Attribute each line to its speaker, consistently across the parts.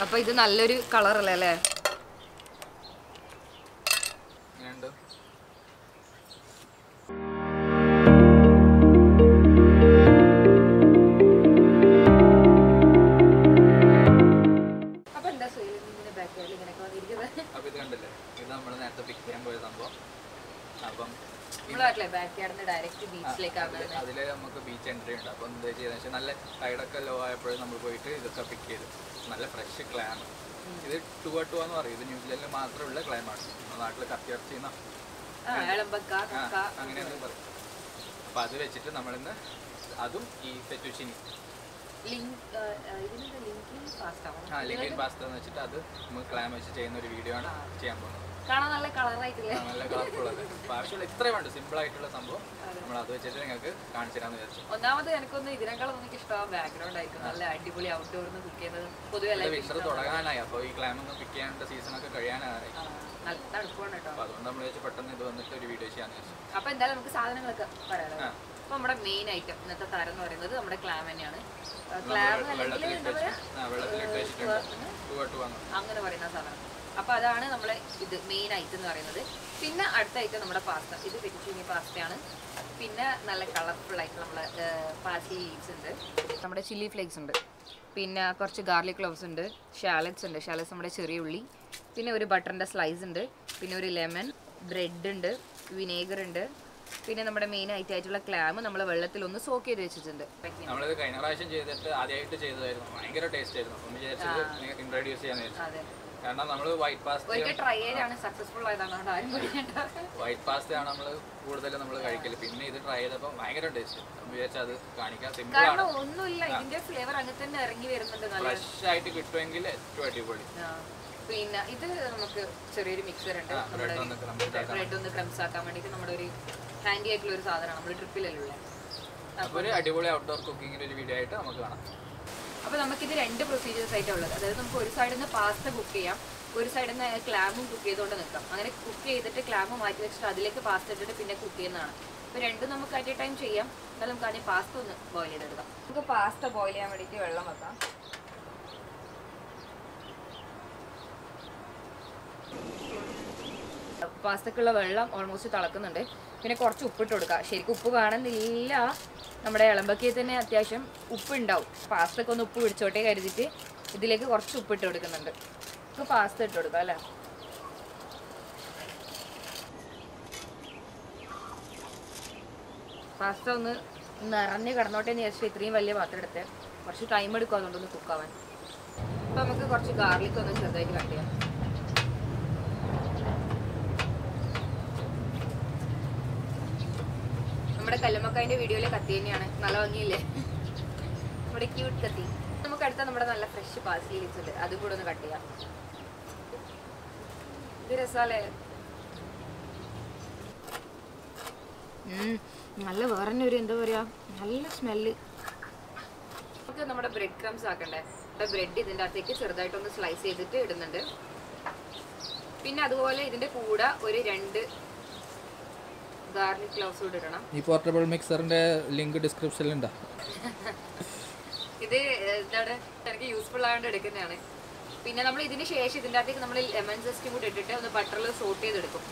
Speaker 1: അപ്പൊ ഇത് നല്ലൊരു കളറല്ലേ അല്ലേ
Speaker 2: എങ്ങനെയുണ്ട്
Speaker 1: അപ്പൊ എന്താ സുഹൃത്തിന്റെ ബാക്കിയാൽ ഇങ്ങനെയൊക്കെ വന്നിരിക്കുന്നത്
Speaker 2: അപ്പോൾ ഇത് കണ്ടില്ലേ ഇത് നമ്മൾ നേരത്തെ പിക്ക് ചെയ്യാൻ പോയ സംഭവം അപ്പം
Speaker 1: നമ്മളെ നാട്ടിലെ ബാക്കിയാർന്ന് ഡയറക്റ്റ് ബീച്ചിലേക്കാണ്
Speaker 2: അതില് അതില് നമുക്ക് ബീച്ച് എൻട്രി ഉണ്ട് അപ്പം എന്താ ചെയ്തെന്ന് വെച്ചാൽ നല്ല ടൈഡൊക്കെ ലോ ആയപ്പോഴും നമ്മൾ പോയിട്ട് ഇതൊക്കെ പിക്ക് ചെയ്തു നല്ല ഫ്രഷ് ക്ലാം ഇത് ടു ടു എന്ന് പറയും ഇത് ന്യൂസിലൻഡിൽ മാത്രമുള്ള ക്ലൈമാണ് നമ്മുടെ നാട്ടിൽ കത്തിയർച്ചി എന്നാ
Speaker 1: ആ എളമ്പക്ക
Speaker 2: ആ,
Speaker 1: കക്ക
Speaker 2: അങ്ങനെയാണ് പറയും അപ്പം അത് വെച്ചിട്ട് നമ്മളിന്ന് അതും ഈ ഫെറ്റുഷിനി
Speaker 1: ലിങ്ക് ഇതിന്റെ ലിങ്ക് ഫാസ്റ്റ് ആവും
Speaker 2: ആ ലിങ്കിൻ പാസ്ത എന്ന് വെച്ചിട്ട് അത് നമ്മൾ ക്ലാം വെച്ച് ചെയ്യുന്ന ഒരു വീഡിയോ ആണ് ചെയ്യാൻ പോകുന്നത്
Speaker 1: കാണാൻ നല്ല കളറായിട്ടില്ലേ
Speaker 2: ആ, നല്ല കളർഫുൾ അത് ആവശ്യമുള്ള ഇത്രയും വേണ്ട സിമ്പിൾ ആയിട്ടുള്ള സംഭവം നമ്മൾ അത് വെച്ചിട്ട് നിങ്ങൾക്ക് കാണിച്ചു തരാമെന്ന് വിചാരിച്ചു
Speaker 1: ഒന്നാമത് എനിക്കൊന്ന് ഇതിനേക്കാളും എനിക്ക് ഇഷ്ടമാണ് ബാക്ക്ഗ്രൗണ്ട് ആയിരിക്കും നല്ല അടിപൊളി ഔട്ട്ഡോർന്ന് കുക്ക് ചെയ്യുന്നത് പൊതുവെ
Speaker 2: നല്ല
Speaker 1: എല്ലാവർക്കും
Speaker 2: വിന്റർ തുടങ്ങാനായി അപ്പോൾ ഈ ക്ലാം ഒന്നും പിക്ക് ചെയ്യാനുള്ള സീസണൊക്കെ കഴിയാനായി
Speaker 1: ആ, നല്ല തണുപ്പാണ് കേട്ടോ
Speaker 2: അപ്പോൾ അതുകൊണ്ട് നമ്മൾ വെച്ച് പെട്ടെന്ന് ഇത് വന്നിട്ട് ഒരു വീഡിയോ ചെയ്യാന്ന് വെച്ചു
Speaker 1: അപ്പൊ എന്തായാലും നമുക്ക് സാധനങ്ങളൊക്കെ പറയാലോ
Speaker 2: ആ.
Speaker 1: അപ്പൊ നമ്മുടെ മെയിൻ ഐറ്റം ഇന്നത്തെ താരം എന്ന് പറയുന്നത് നമ്മുടെ ക്ലാം തന്നെയാണ് ക്ലാം അല്ലെങ്കിൽ
Speaker 2: വെള്ളത്തിലിട്ട്
Speaker 1: എന്താ
Speaker 2: വെച്ച്
Speaker 1: പറയാ
Speaker 2: ആ വെള്ളത്തിലിട്ട് വെച്ചിട്ടുണ്ട് ടു ടു വന്നു
Speaker 1: അങ്ങനെ പറയുന്ന സാധനം അപ്പൊ അതാണ് നമ്മളെ ഇത് മെയിൻ ഐറ്റം എന്ന് പറയുന്നത് പിന്നെ അടുത്ത ഐറ്റം നമ്മുടെ പാസ്ത ഇത് വെജിറ്റേറിയൻ പാസ്തയാണ് പിന്നെ നല്ല കളർഫുൾ ആയിട്ട് നമ്മളെ പാസി ലീവ്സ് ഉണ്ട് നമ്മുടെ ചില്ലി ഫ്ലേക്സ് ഉണ്ട് പിന്നെ കുറച്ച് ഗാർലിക് ക്ലോവ്സ് ഉണ്ട് ഷാലറ്റ്സ് ഉണ്ട് ഷാലറ്റ്സ് നമ്മുടെ ചെറിയ ഉള്ളി പിന്നെ ഒരു ബട്ടറിൻ്റെ സ്ലൈസ് ഉണ്ട് പിന്നെ ഒരു ലെമൺ ബ്രെഡ് ഉണ്ട് വിനേഗർ ഉണ്ട് പിന്നെ നമ്മുടെ മെയിൻ ഐറ്റം ആയിട്ടുള്ള ക്ലാം നമ്മൾ വെള്ളത്തിൽ ഒന്ന് സോക്ക് ചെയ്ത് വെച്ചിട്ടുണ്ട്
Speaker 2: നമ്മളിത് കഴിഞ്ഞ പ്രാവശ്യം ചെയ്തിട്ട് ആദ്യമായിട്ട് ചെയ്തതായിരുന്നു ഭയങ്കര ടേസ്റ്റ് ആയിരുന്നു അപ്പം വിചാരിച്ചത് ഇൻട്രൊഡ്യൂസ് ചെയ്യാന്ന് വിചാരിച്ചു
Speaker 1: അതെ
Speaker 2: കാരണം നമ്മൾ വൈറ്റ് പാസ്ത
Speaker 1: ഒരിക്കൽ ട്രൈ ചെയ്താണ് സക്സസ്ഫുൾ ആയതാണ് അതുകൊണ്ട് ആരും പഠിക്കേണ്ട
Speaker 2: വൈറ്റ് പാസ്തയാണ് നമ്മൾ കൂടുതലും നമ്മൾ കഴിക്കല് പിന്നെ ഇത് ട്രൈ ചെയ്തപ്പോൾ ഭയങ്കര ടേസ്റ്റ് അപ്പം വിചാരിച്ചാൽ അത് കാണിക്കാൻ സിമ്പിൾ ആണ്
Speaker 1: കാരണം ഒന്നുമില്ല ഇതിന്റെ ഫ്ലേവർ അങ്ങനെ തന്നെ ഇറങ്ങി വരുന്നുണ്ട് നല്ല
Speaker 2: ഫ്രഷ് ആയിട്ട് കിട്ടുമെങ്കിൽ ഏറ്റവും അടിപൊളി
Speaker 1: ആ. പിന്നെ ഇത് നമുക്ക് ചെറിയൊരു മിക്സർ ഉണ്ട്
Speaker 2: ആ ബ്രെഡ് ഒന്ന് ക്രംസ് ആക്കാൻ
Speaker 1: ബ്രെഡ് ഒന്ന് ക്രംസ് ആക്കാൻ വേണ്ടിയിട്ട് നമ്മുടെ ഒരു ഹാൻഡി ആയിട്ടുള്ള ഒരു സാധനമാണ് നമ്മൾ ട്രിപ്പിലല്ലേ
Speaker 2: അപ്പോൾ ഒരു അടിപൊളി ഔട്ട്ഡോർ കുക്കിങ്ങിൻ്റെ ഒരു വീഡിയോ ആയിട്ട് നമുക്ക് കാണാം
Speaker 1: അപ്പോൾ നമുക്കിത് രണ്ട് പ്രൊസീജിയേഴ്സ് ആയിട്ടാണ് ഉള്ളത് അതായത് നമുക്ക് ഒരു സൈഡിൽ നിന്ന് പാസ്ത കുക്ക് ചെയ്യാം ഒരു സൈഡിൽ നിന്ന് ക്ലാമും കുക്ക് ചെയ്തുകൊണ്ട് നിൽക്കാം അങ്ങനെ കുക്ക് ചെയ്തിട്ട് ക്ലാമ്പ് മാറ്റി വെച്ചിട്ട് അതിലേക്ക് പാസ്ത ഇട്ടിട്ട് പിന്നെ കുക്ക് ചെയ്യുന്നതാണ് അപ്പോൾ രണ്ടും നമുക്ക് അറ്റ് എ ടൈം ചെയ്യാം എന്നാൽ നമുക്ക് ആദ്യം പാസ്ത ഒന്ന് ബോയിൽ ചെയ്തെടുക്കാം നമുക്ക് പാസ്ത ബോയിൽ ചെയ്യാൻ വേണ്ടിയിട്ട് വെള്ളം വെക്കാം പാസ്തക്കുള്ള വെള്ളം ഓൾമോസ്റ്റ് തിളക്കുന്നുണ്ട് പിന്നെ കുറച്ച് ഉപ്പിട്ട് കൊടുക്കുക ശരിക്കും ഉപ്പ് വേണമെന്നില്ല നമ്മുടെ ഇളമ്പക്കിയിൽ തന്നെ അത്യാവശ്യം ഉപ്പ് ഉണ്ടാവും പാസ്തക്ക് ഒന്ന് ഉപ്പ് പിടിച്ചോട്ടെ കരുതിയിട്ട് ഇതിലേക്ക് കുറച്ച് ഉപ്പിട്ട് കൊടുക്കുന്നുണ്ട് നമുക്ക് പാസ്ത ഇട്ട് കൊടുക്കാം അല്ലേ പാസ്ത ഒന്ന് നിറഞ്ഞ് കിടന്നോട്ടെ എന്ന് വിചാരിച്ചു ഇത്രയും വലിയ പാത്രം എടുത്ത് കുറച്ച് ടൈം എടുക്കും അതുകൊണ്ടൊന്ന് കുക്കാവാൻ അപ്പോൾ നമുക്ക് കുറച്ച് ഗാർലിക് ഒന്ന് ചെറുതായിട്ട് കട്ട് ചെയ്യാം നമ്മുടെ കല്ലുമ്മക്കായന്റെ വീഡിയോയിലെ കത്തി തന്നെയാണ് നല്ല ഭംഗിയില്ലേ നമ്മുടെ ക്യൂട്ട് കത്തി നമുക്ക് അടുത്ത നമ്മുടെ നല്ല ഫ്രഷ് പാസി ലീവ്സ് ഉണ്ട് അതും കൂടെ ഒന്ന് കട്ട് ചെയ്യാം ഇത് രസാലേ ഉം, നല്ല വേറെ ഒരു എന്താ പറയാ നല്ല സ്മെല്ല് നമുക്ക് നമ്മുടെ ബ്രെഡ് ക്രംസ് ആക്കണ്ടേ നമ്മുടെ ബ്രെഡ് ഇതിൻ്റെ അകത്തേക്ക് ചെറുതായിട്ടൊന്ന് സ്ലൈസ് ചെയ്തിട്ട് ഇടുന്നുണ്ട് പിന്നെ അതുപോലെ ഇതിന്റെ കൂടെ ഒരു രണ്ട് ഗാർലിക് ക്ലൗസ് കൂടെ ഇടണം
Speaker 2: ഈ പോർട്ടബിൾ മിക്സറിൻ്റെ ലിങ്ക് ഡിസ്ക്രിപ്ഷനിലുണ്ടോ
Speaker 1: ഇത് എന്താണ് എനിക്ക് യൂസ്ഫുൾ ആയതുകൊണ്ട് എടുക്കുന്നതാണ് പിന്നെ നമ്മൾ ഇതിന് ശേഷം ഇതിൻ്റെ അകത്തേക്ക് നമ്മൾ ലെമൺ ജസ്റ്റും കൂടി ഇട്ടിട്ട് ഒന്ന് ബട്ടറിൽ സോട്ട് ചെയ്തെടുക്കും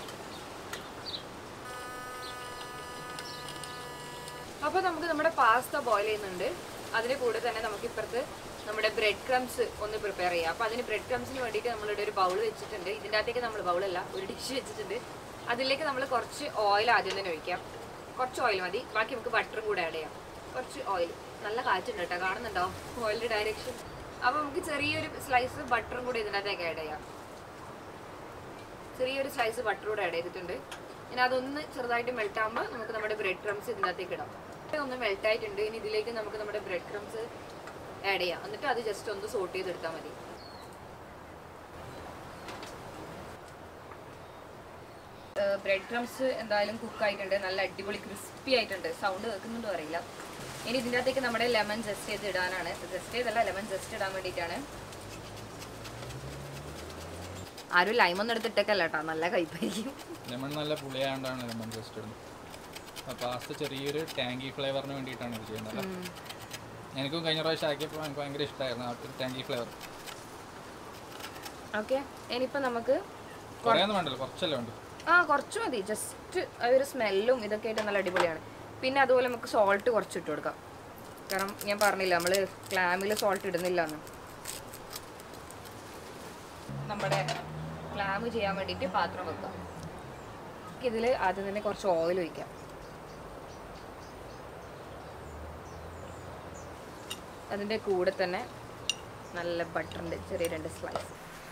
Speaker 1: അപ്പോൾ നമുക്ക് നമ്മുടെ പാസ്ത ബോയിൽ ചെയ്യുന്നുണ്ട് അതിന് കൂടെ തന്നെ നമുക്ക് ഇപ്പുറത്ത് നമ്മുടെ ബ്രെഡ് ക്രംസ് ഒന്ന് പ്രിപ്പയർ ചെയ്യാം അപ്പോൾ അതിന് ബ്രെഡ് ക്രംസിന് വേണ്ടിയിട്ട് നമ്മളിവിടെ ഒരു ബൗൾ വെച്ചിട്ടുണ്ട് ഇതിൻ്റെ അകത്തേക്ക് നമ്മൾ ബൗളല്ല ഒരു ഡിഷ് വെച്ചിട്ടുണ്ട് അതിലേക്ക് നമ്മൾ കുറച്ച് ഓയിൽ ആദ്യം തന്നെ ഒഴിക്കാം കുറച്ച് ഓയിൽ മതി ബാക്കി നമുക്ക് ബട്ടറും കൂടെ ആഡ് ചെയ്യാം കുറച്ച് ഓയിൽ നല്ല കാറ്റുണ്ട് കേട്ടോ കാണുന്നുണ്ടോ ഓയിലിൻ്റെ ഡയറക്ഷൻ അപ്പോൾ നമുക്ക് ചെറിയൊരു സ്ലൈസ് ബട്ടറും കൂടി ഇതിനകത്തേക്ക് ആഡ് ചെയ്യാം ചെറിയൊരു സ്ലൈസ് ബട്ടർ കൂടെ ആഡ് ചെയ്തിട്ടുണ്ട് ഇനി അതൊന്ന് ചെറുതായിട്ട് മെൽറ്റ് ആകുമ്പോൾ നമുക്ക് നമ്മുടെ ബ്രെഡ് ക്രംസ് ഇതിനകത്തേക്ക് ഇടാം ഒന്ന് മെൽറ്റ് ആയിട്ടുണ്ട് ഇനി ഇതിലേക്ക് നമുക്ക് നമ്മുടെ ബ്രെഡ് ക്രംസ് ആഡ് ചെയ്യാം എന്നിട്ട് അത് ജസ്റ്റ് ഒന്ന് സോട്ട് ചെയ്തെടുത്താൽ മതി ബ്രെഡ് ക്രംസ് എന്തായാലും കുക്ക് ആയിട്ടുണ്ട് നല്ല അടിപൊളി ക്രിസ്പി ആയിട്ടുണ്ട് സൗണ്ട് കേൾക്കുന്നുണ്ടോ അറിയില്ല ഇനി ഇതിൻ്റെ അകത്തേക്ക് നമ്മുടെ ലെമൺ ജസ്റ്റ് ചെയ്ത് ഇടാനാണ് ജസ്റ്റ് ചെയ്തല്ല ലെമൺ ജസ്റ്റ് ഇടാൻ വേണ്ടിയിട്ടാണ് ആരും ലൈമൊന്നും എടുത്തിട്ടേക്കല്ല കേട്ടോ നല്ല കയ്പായിരിക്കും
Speaker 2: ലെമൺ നല്ല പുളിയാണ്ടാണ് ലെമൺ ജസ്റ്റ് ഇടുന്നത് അപ്പോൾ പാസ്ത ചെറിയൊരു ടാങ്കി ഫ്ലേവറിന് വേണ്ടിയിട്ടാണ് ഇത് ചെയ്യുന്നത് എനിക്കും കഴിഞ്ഞ പ്രാവശ്യം ആക്കിയപ്പോൾ എനിക്ക് ഭയങ്കര ഇഷ്ടമായിരുന്നു ആ ഒരു ടാങ്കി ഫ്ലേവർ
Speaker 1: ഓക്കെ ഇനിയിപ്പോൾ നമുക്ക്
Speaker 2: കുറേ ഒന്നും വേണ്ടല്ലോ കുറച്ചല്ലേ വേണ്ടു
Speaker 1: ആ കുറച്ച് മതി ജസ്റ്റ് ആ ഒരു സ്മെല്ലും ഇതൊക്കെ ആയിട്ട് നല്ല അടിപൊളിയാണ് പിന്നെ അതുപോലെ നമുക്ക് സോൾട്ട് കുറച്ച് ഇട്ട് കൊടുക്കാം കാരണം ഞാൻ പറഞ്ഞില്ല നമ്മൾ ക്ലാമിൽ സോൾട്ട് ഇടുന്നില്ല എന്ന് നമ്മുടെ ക്ലാം ചെയ്യാൻ വേണ്ടിയിട്ട് പാത്രം വെക്കാം ഇതിൽ ആദ്യം തന്നെ കുറച്ച് ഓയിൽ ഒഴിക്കാം അതിൻ്റെ കൂടെ തന്നെ നല്ല ബട്ടറിൻ്റെ ചെറിയ രണ്ട് സ്ലൈസ്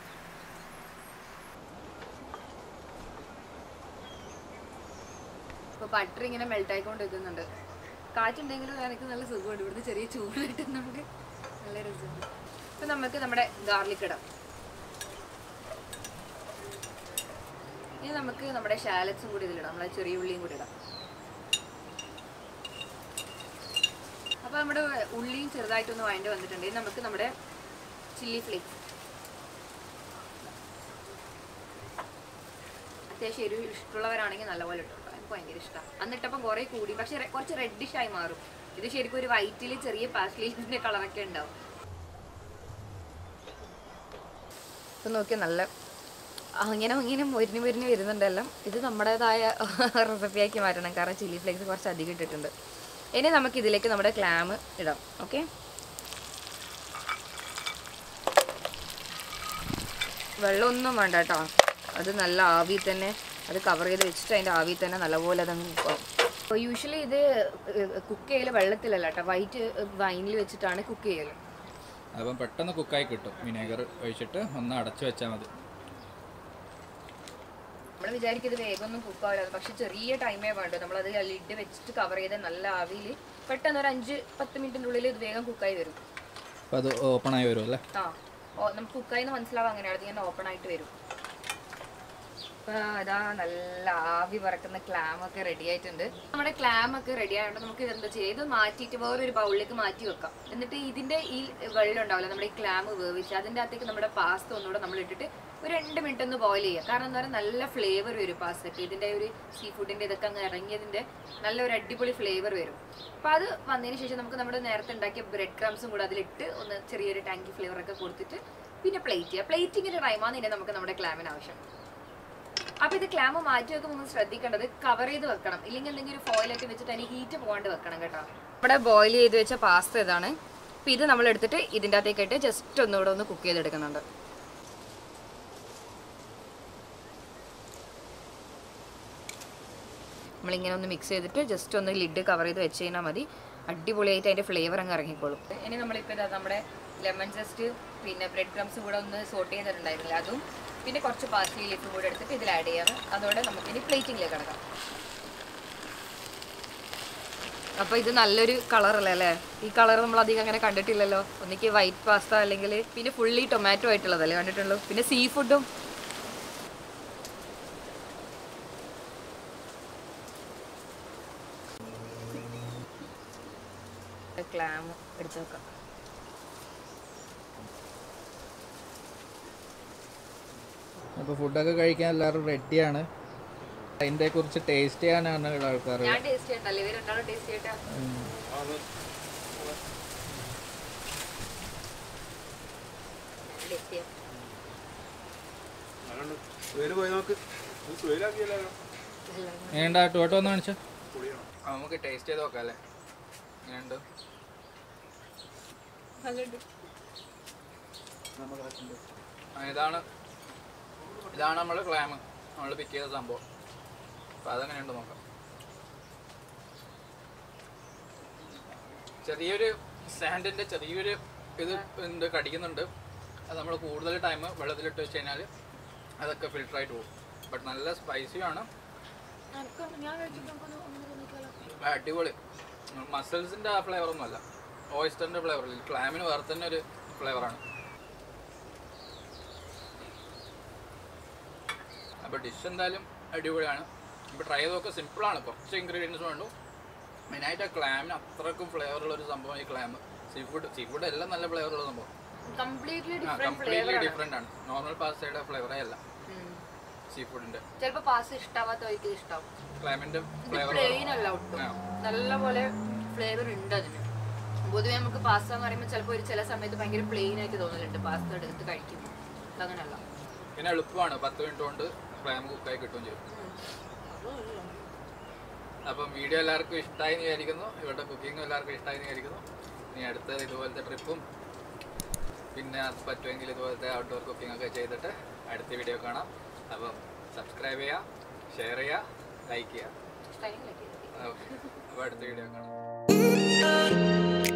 Speaker 1: ഇപ്പോൾ ബട്ടർ ഇങ്ങനെ മെൽറ്റ് ആയിക്കൊണ്ട് നിൽക്കുന്നുണ്ട് കാറ്റുണ്ടെങ്കിലും എനിക്ക് നല്ല സുഖമുണ്ട് ഇവിടുത്തെ ചെറിയ ചൂട് കിട്ടുന്നുണ്ട് നല്ല രസമുണ്ട് ഇപ്പം നമുക്ക് നമ്മുടെ ഗാർലിക് ഇടാം ഇനി നമുക്ക് നമ്മുടെ ഷാലറ്റ്സും കൂടി ഇതിലിടാം നമ്മളെ ചെറിയ ഉള്ളിയും കൂടി ഇടാം അപ്പോൾ നമ്മുടെ ഉള്ളിയും ചെറുതായിട്ടൊന്ന് വഴണ്ട് വന്നിട്ടുണ്ട് ഇനി നമുക്ക് നമ്മുടെ ചില്ലി ഫ്ലേക്സ് അത്യാവശ്യം എരിവ് ഇഷ്ടമുള്ളവരാണെങ്കിൽ നല്ലപോലെ ഇട്ടു കേട്ടോ എനിക്ക് ഭയങ്കര ഇഷ്ടമാണ് അന്നിട്ടപ്പം കുറേ കൂടി പക്ഷെ റെ- കുറച്ച് റെഡിഷ് ആയി മാറും ഇത് ശരിക്കും ഒരു വൈറ്റിൽ ചെറിയ പാസ്ലീസിന്റെ കളറൊക്കെ ഉണ്ടാവും ഇപ്പം നോക്കിയാൽ നല്ല അങ്ങനെ ഇങ്ങനെ മുരിഞ്ഞ് മുരിഞ്ഞ് വരുന്നുണ്ടെല്ലാം ഇത് നമ്മുടേതായ റെസിപ്പിയാക്കി മാറ്റണം കാരണം ചില്ലി ഫ്ലേക്സ് കുറച്ച് അധികം ഇട്ടിട്ടുണ്ട് ഇനി നമുക്ക് ഇതിലേക്ക് നമ്മുടെ ക്ലാം ഇടാം ഓക്കെ വെള്ളമൊന്നും വേണ്ട കേട്ടോ അത് നല്ല ആവി തന്നെ അത് കവർ ചെയ്ത് വെച്ചിട്ട് അതിൻ്റെ ആവി തന്നെ നല്ലപോലെ അതങ്ങ് അപ്പോൾ യൂഷ്വലി ഇത് കുക്ക് ചെയ്യൽ വെള്ളത്തിലല്ല കേട്ടോ വൈറ്റ് വൈനിൽ വെച്ചിട്ടാണ് കുക്ക് ചെയ്യൽ
Speaker 2: അപ്പം പെട്ടെന്ന് കുക്കായി കിട്ടും വിനേഗർ ഒഴിച്ചിട്ട് ഒന്ന് അടച്ചു വെച്ചാൽ മതി
Speaker 1: നമ്മൾ വിചാരിക്കും ഇത് വേഗമൊന്നും കുക്കാവില്ല പക്ഷെ ചെറിയ ടൈമേ വേണ്ടു നമ്മളത് ലിഡ് വെച്ചിട്ട് കവർ ചെയ്ത് നല്ല ആവിയിൽ പെട്ടെന്ന് ഒരു അഞ്ച് പത്ത് മിനിറ്റിൻ്റെ ഉള്ളിൽ ഇത് വേഗം കുക്കായി വരും
Speaker 2: അപ്പം അത് ഓപ്പണായി വരും അല്ലേ
Speaker 1: ആ ഓ നമുക്ക് കുക്കായി എന്ന് മനസ്സിലാവും അങ്ങനെയാണ് ഇങ്ങനെ ഓപ്പൺ ആയിട്ട് വരും ഇപ്പൊ അതാ നല്ല ആവി പറക്കുന്ന ക്ലാം ഒക്കെ റെഡി ആയിട്ടുണ്ട് നമ്മുടെ ക്ലാം ഒക്കെ റെഡി ആയതുകൊണ്ട് നമുക്ക് ഇത് എന്താ ചെയ്യുക ഇത് മാറ്റിയിട്ട് വേറൊരു ബൗളിലേക്ക് മാറ്റി വെക്കാം എന്നിട്ട് ഇതിന്റെ ഈ വെള്ളം ഉണ്ടാവില്ല നമ്മുടെ ഈ ക്ലാം വേവിച്ച് അതിന്റെ അകത്തേക്ക് നമ്മുടെ പാസ്ത ഒന്നുകൂടെ നമ്മൾ ഇട്ടിട്ട് ഒരു രണ്ട് മിനിറ്റ് ഒന്ന് ബോയിൽ ചെയ്യുക കാരണം എന്താ പറയുക നല്ല ഫ്ലേവർ വരും പാസ്തയ്ക്ക് ഇതിന്റെ ഒരു സീ ഫുഡിന്റെ ഇതൊക്കെ അങ്ങ് ഇറങ്ങിയതിന്റെ നല്ലൊരു അടിപൊളി ഫ്ലേവർ വരും അപ്പൊ അത് വന്നതിന് ശേഷം നമുക്ക് നമ്മുടെ നേരത്തെ ഉണ്ടാക്കിയ ബ്രെഡ് ക്രംസും കൂടെ അതിലിട്ട് ഒന്ന് ചെറിയൊരു ടാങ്കി ഫ്ലേവർ ഒക്കെ കൊടുത്തിട്ട് പിന്നെ പ്ലേറ്റ് ചെയ്യുക പ്ലേറ്റിങ്ങിന്റെ ടൈമാണ് ഇനി നമുക്ക് നമ്മുടെ ക്ലാമിന് ആവശ്യം അപ്പൊ ഇത് ക്ലാം മാറ്റി വെക്കുമ്പോൾ നമ്മൾ ശ്രദ്ധിക്കേണ്ടത് കവർ ചെയ്ത് വെക്കണം ഇല്ലെങ്കിൽ എന്തെങ്കിലും ഒരു ഫോയിലൊക്കെ വെച്ചിട്ട് അതിന് ഹീറ്റ് പോകാണ്ട് വെക്കണം കേട്ടോ ഇവിടെ ബോയിൽ ചെയ്ത് വെച്ച പാസ്ത ഇതാണ് അപ്പൊ ഇത് നമ്മൾ എടുത്തിട്ട് ഇതിൻ്റെ അകത്തേക്ക് ഇട്ട് ജസ്റ്റ് ഒന്നുകൂടെ ഒന്ന് കുക്ക് ചെയ്തെടുക്കുന്നുണ്ട് നമ്മളിങ്ങനെ ഒന്ന് മിക്സ് ചെയ്തിട്ട് ജസ്റ്റ് ഒന്ന് ലിഡ് കവർ ചെയ്ത് വെച്ച് കഴിഞ്ഞാൽ മതി അടിപൊളിയായിട്ട് അതിൻ്റെ ഫ്ലേവർ അങ്ങ് ഇറങ്ങിക്കോളും ഇനി നമ്മളിപ്പോൾ ഇതാ നമ്മുടെ ലെമൺ ജസ്റ്റ് പിന്നെ ബ്രെഡ് ക്രംസ് കൂടെ ഒന്ന് സോട്ട് ചെയ്തിട്ടുണ്ടായിരുന്നില്ല അതും പിന്നെ കുറച്ച് പാർസ്ലി ലീഫും കൂടെ എടുത്തിട്ട് ഇതിൽ ആഡ് ചെയ്യാം അതോടെ നമുക്ക് ഇനി പ്ലേറ്റിംഗിലേക്ക് കിടക്കാം അപ്പോൾ ഇത് നല്ലൊരു കളറല്ലേ അല്ലേ ഈ കളർ നമ്മൾ അധികം അങ്ങനെ കണ്ടിട്ടില്ലല്ലോ ഒന്നിക്ക് വൈറ്റ് പാസ്ത അല്ലെങ്കിൽ പിന്നെ ഫുള്ളി ടൊമാറ്റോ ആയിട്ടുള്ളതല്ലേ കണ്ടിട്ടുള്ളൂ പിന്നെ സീ ഫുഡും ക്ലാം എടുത്ത് വെക്കാം
Speaker 2: അപ്പോൾ ഫുഡൊക്കെ കഴിക്കാൻ എല്ലാവരും റെഡിയാണ് അതിൻ്റെ കുറിച്ച് ടേസ്റ്റ് ചെയ്യാനാണ് ആൾക്കാർ
Speaker 1: ഞാൻ ടേസ്റ്റ് ചെയ്യണ്ടല്ലേ ഇവർ രണ്ടാളും ടേസ്റ്റ് ചെയ്യട്ടെ ടേസ്റ്റ് ചെയ്യാം
Speaker 3: സുഹേല് പോയി നോക്ക് ഇത് സുഹേലാക്കിയല്ലോ
Speaker 2: എങ്ങനെയുണ്ടാ ടോട്ടോ ഒന്ന് കാണിച്ചോ നമുക്ക് ടേസ്റ്റ് ചെയ്ത് നോക്കാം അല്ലേ എങ്ങനെയുണ്ട് ആ, ഇതാണ് ഇതാണ് നമ്മൾ ക്ലാം നമ്മൾ പിക്ക് ചെയ്ത സംഭവം അപ്പോൾ അതെങ്ങനെയുണ്ട് നോക്കാം ചെറിയൊരു സാൻഡിൻ്റെ ചെറിയൊരു ഇത് ഉണ്ട് കടിക്കുന്നുണ്ട് അത് നമ്മൾ കൂടുതൽ ടൈം വെള്ളത്തിലിട്ട് വെച്ച് കഴിഞ്ഞാൽ അതൊക്കെ ഫിൽട്ടർ ആയിട്ട് പോകും ബട്ട് നല്ല സ്പൈസിയാണ് അടിപൊളി മസിൽസിൻ്റെ ആ ഫ്ലേവർ ഒന്നും അല്ല ഓയിസ്റ്ററിൻ്റെ ഫ്ലേവർ ക്ലാമിന് വേറെ തന്നെ ഒരു ഫ്ലേവറാണ് അപ്പോൾ ഡിഷ് എന്തായാലും അടിപൊളിയാണ് ഇപ്പോൾ ട്രൈ ചെയ്തൊക്കെ സിമ്പിളാണ് കുറച്ച് ഇൻഗ്രീഡിയൻസ് വേണ്ടു മെയിനായിട്ട് ആ ക്ലാമിന് അത്രക്കും ഫ്ലേവർ ഉള്ള ഒരു സംഭവം ഈ clam seafood seafood എല്ലാം നല്ല ഫ്ലേവർ ഉള്ള സംഭവം
Speaker 1: കംപ്ലീറ്റ്ലി
Speaker 2: ആ
Speaker 1: ഡിഫറെന്റ്
Speaker 2: കംപ്ലീറ്റ്ലി
Speaker 1: ഫ്ലേവർ
Speaker 2: ഡിഫറെൻ്റ് ആണ് നോർമൽ പാസ്തയുടെ ഫ്ലേവറേ അല്ല സീ ഫുഡിൻ്റെ
Speaker 1: ചിലപ്പോ പാസ് ഇഷ്ടാവാത്തവർക്ക് ഇഷ്ടാവും
Speaker 2: ക്ലാമിൻ്റെ ഫ്ലേവർ
Speaker 1: പ്ലെയിൻ അല്ല ഒട്ടും
Speaker 2: ആ.
Speaker 1: നല്ലപോലെ ഫ്ലേവർ ഉണ്ട് അതിന് പൊതുവെ നമുക്ക് പാസ്ത എന്ന് പറയുമ്പോൾ ചിലപ്പോൾ ഒരു ചില സമയത്ത് ഭയങ്കര പ്ലെയിൻ ആയിട്ട് തോന്നലുണ്ട് പാസ്ത എടുത്ത് കഴിക്കുമ്പോൾ അതങ്ങനല്ല
Speaker 2: പിന്നെ എളുപ്പമാണ് പത്ത് മിനിറ്റ് കൊണ്ട് ക്ലാം കുക്കായി കിട്ടുകയും ചെയ്യും അപ്പം വീഡിയോ എല്ലാവർക്കും ഇഷ്ടമായി എന്ന് വിചാരിക്കുന്നു ഇവരുടെ കുക്കിങ്ങും എല്ലാവർക്കും ഇഷ്ടമായി എന്ന് വിചാരിക്കുന്നു ഇനി അടുത്തത് ഇതുപോലത്തെ ട്രിപ്പും പിന്നെ അത് പറ്റുമെങ്കിൽ ഇതുപോലത്തെ ഔട്ട്ഡോർ കുക്കിംഗ് ഒക്കെ ചെയ്തിട്ട് അടുത്ത വീഡിയോ കാണാം അപ്പം സബ്സ്ക്രൈബ് ചെയ്യുക ഷെയർ ചെയ്യുക ലൈക്ക് ചെയ്യുക
Speaker 1: ടൈമിലൊക്കെ
Speaker 2: അപ്പോൾ അടുത്ത വീഡിയോ കാണാം